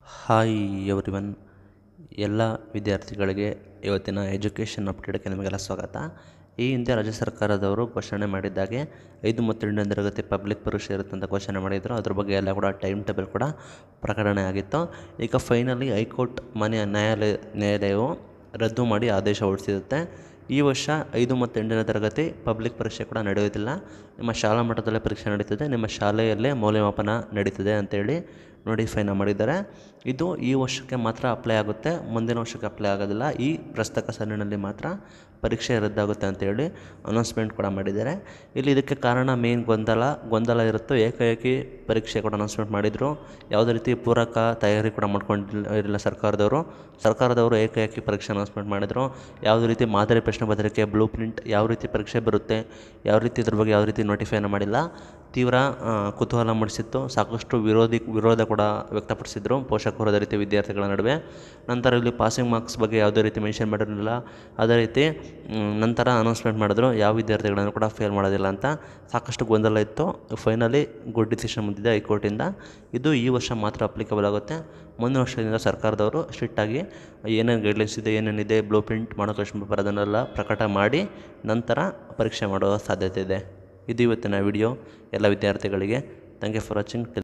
hi everyone ಎಲ್ಲ ವಿದ್ಯಾರ್ಥಿಗಳಿಗೆ ಇವತ್ತಿನ ಎಜುಕೇಷನ್ ಅಪ್ಡೇಟ್ಗೆ ನಿಮಗೆಲ್ಲ ಸ್ವಾಗತ ಈ ಹಿಂದೆ ರಾಜ್ಯ ಸರ್ಕಾರದವರು ಘೋಷಣೆ ಮಾಡಿದ್ದಾಗೆ ಐದು ಮತ್ತು ಎಂಟನೇ ತರಗತಿ ಪಬ್ಲಿಕ್ ಪರೀಕ್ಷೆ ಇರುತ್ತೆ ಅಂತ ಘೋಷಣೆ ಮಾಡಿದರು ಅದ್ರ ಬಗ್ಗೆ ಎಲ್ಲ ಕೂಡ ಟೈಮ್ ಟೇಬಲ್ ಕೂಡ ಪ್ರಕಟಣೆ ಆಗಿತ್ತು ಈಗ ಫೈನಲಿ ಹೈಕೋರ್ಟ್ ಮನೆಯ ನ್ಯಾಯಾಲಯ ನ್ಯಾಯಾಲಯವು ರದ್ದು ಮಾಡಿ ಆದೇಶ ಹೊರಡಿಸಿರುತ್ತೆ ಈ ವರ್ಷ ಐದು ಮತ್ತು ಎಂಟನೇ ತರಗತಿ ಪಬ್ಲಿಕ್ ಪರೀಕ್ಷೆ ಕೂಡ ನಡೆಯೋದಿಲ್ಲ ನಿಮ್ಮ ಶಾಲಾ ಮಟ್ಟದಲ್ಲೇ ಪರೀಕ್ಷೆ ನಡೀತದೆ ನಿಮ್ಮ ಶಾಲೆಯಲ್ಲೇ ಮೌಲ್ಯಮಾಪನ ನಡೀತದೆ ಅಂತೇಳಿ ನೋಟಿಫೈನ ಮಾಡಿದ್ದಾರೆ ಇದು ಈ ವರ್ಷಕ್ಕೆ ಮಾತ್ರ ಅಪ್ಲೈ ಆಗುತ್ತೆ ಮುಂದಿನ ವರ್ಷಕ್ಕೆ ಅಪ್ಲೈ ಆಗೋದಿಲ್ಲ ಈ ಪ್ರಸಕ್ತ ಸಾಲಿನಲ್ಲಿ ಮಾತ್ರ ಪರೀಕ್ಷೆ ರದ್ದಾಗುತ್ತೆ ಅಂತೇಳಿ ಅನೌನ್ಸ್ಮೆಂಟ್ ಕೂಡ ಮಾಡಿದ್ದಾರೆ ಇಲ್ಲಿ ಇದಕ್ಕೆ ಕಾರಣ ಮೇನ್ ಗೊಂದಲ ಗೊಂದಲ ಇರುತ್ತೋ ಏಕಾಏಕಿ ಪರೀಕ್ಷೆ ಕೂಡ ಅನೌನ್ಸ್ಮೆಂಟ್ ಮಾಡಿದರು ಯಾವುದೇ ರೀತಿ ಪೂರಕ ತಯಾರಿ ಕೂಡ ಮಾಡ್ಕೊಂಡಿಲ್ಲ ಇರಲಿಲ್ಲ ಸರ್ಕಾರದವರು ಸರ್ಕಾರದವರು ಏಕಾಏಕಿ ಪರೀಕ್ಷೆ ಅನೌನ್ಸ್ಮೆಂಟ್ ಮಾಡಿದರು ಯಾವುದೇ ರೀತಿ ಮಾದರಿ ಪ್ರಶ್ನೆ ಪತ್ರಿಕೆ ಬ್ಲೂ ಪ್ರಿಂಟ್ ಯಾವ ರೀತಿ ಪರೀಕ್ಷೆ ಬರುತ್ತೆ ಯಾವ ರೀತಿ ಇದ್ರ ಬಗ್ಗೆ ಯಾವ ರೀತಿ ನೋಟಿಫೈನ ಮಾಡಿಲ್ಲ ತೀವ್ರ ಆ, ಕುತೂಹಲ ಮೂಡಿಸಿತ್ತು ಸಾಕಷ್ಟು ವಿರೋಧಿ ವಿರೋಧ ಕೂಡ ವ್ಯಕ್ತಪಡಿಸಿದರು ಪೋಷಕರು ಅದೇ ರೀತಿ ವಿದ್ಯಾರ್ಥಿಗಳ ನಡುವೆ ನಂತರ ಇಲ್ಲಿ ಪಾಸಿಂಗ್ ಮಾರ್ಕ್ಸ್ ಬಗ್ಗೆ ಯಾವುದೇ ರೀತಿ ಮೆನ್ಷನ್ ಮಾಡಿರಲಿಲ್ಲ ಅದೇ ರೀತಿ ಮ್, ನಂತರ ಅನೌನ್ಸ್ಮೆಂಟ್ ಮಾಡಿದ್ರು ಯಾವ ವಿದ್ಯಾರ್ಥಿಗಳನ್ನು ಕೂಡ ಫೇಲ್ ಮಾಡೋದಿಲ್ಲ ಅಂತ ಸಾಕಷ್ಟು ಗೊಂದಲ ಇತ್ತು ಫೈನಲಿ ಗುಡ್ ಡಿಸಿಷನ್ ಬಂದಿದೆ ಹೈಕೋರ್ಟಿಂದ ಇದು ಈ ವರ್ಷ ಮಾತ್ರ ಅಪ್ಲಿಕಬಲ್ ಆಗುತ್ತೆ ಮುಂದಿನ ವರ್ಷದಿಂದ ಸರ್ಕಾರದವರು ಸ್ಟ್ರಿಕ್ಟಾಗಿ ಏನೇನು ಗೈಡ್ಲೈನ್ಸ್ ಇದೆ ಏನೇನಿದೆ ಬ್ಲೂ ಪ್ರಿಂಟ್ ಮಾಡೋ ಕ್ವೆಶ್ಚನ್ ಪೇಪರ್ ಅದನ್ನೆಲ್ಲ ಪ್ರಕಟ ಮಾಡಿ ನಂತರ ಪರೀಕ್ಷೆ ಮಾಡುವ ಸಾಧ್ಯತೆ ಇದೆ ಇದು ಇವತ್ತಿನ ವಿಡಿಯೋ ಎಲ್ಲ ವಿದ್ಯಾರ್ಥಿಗಳಿಗೆ ಥ್ಯಾಂಕ್ ಯು ಫಾರ್ ವಾಚಿಂಗ್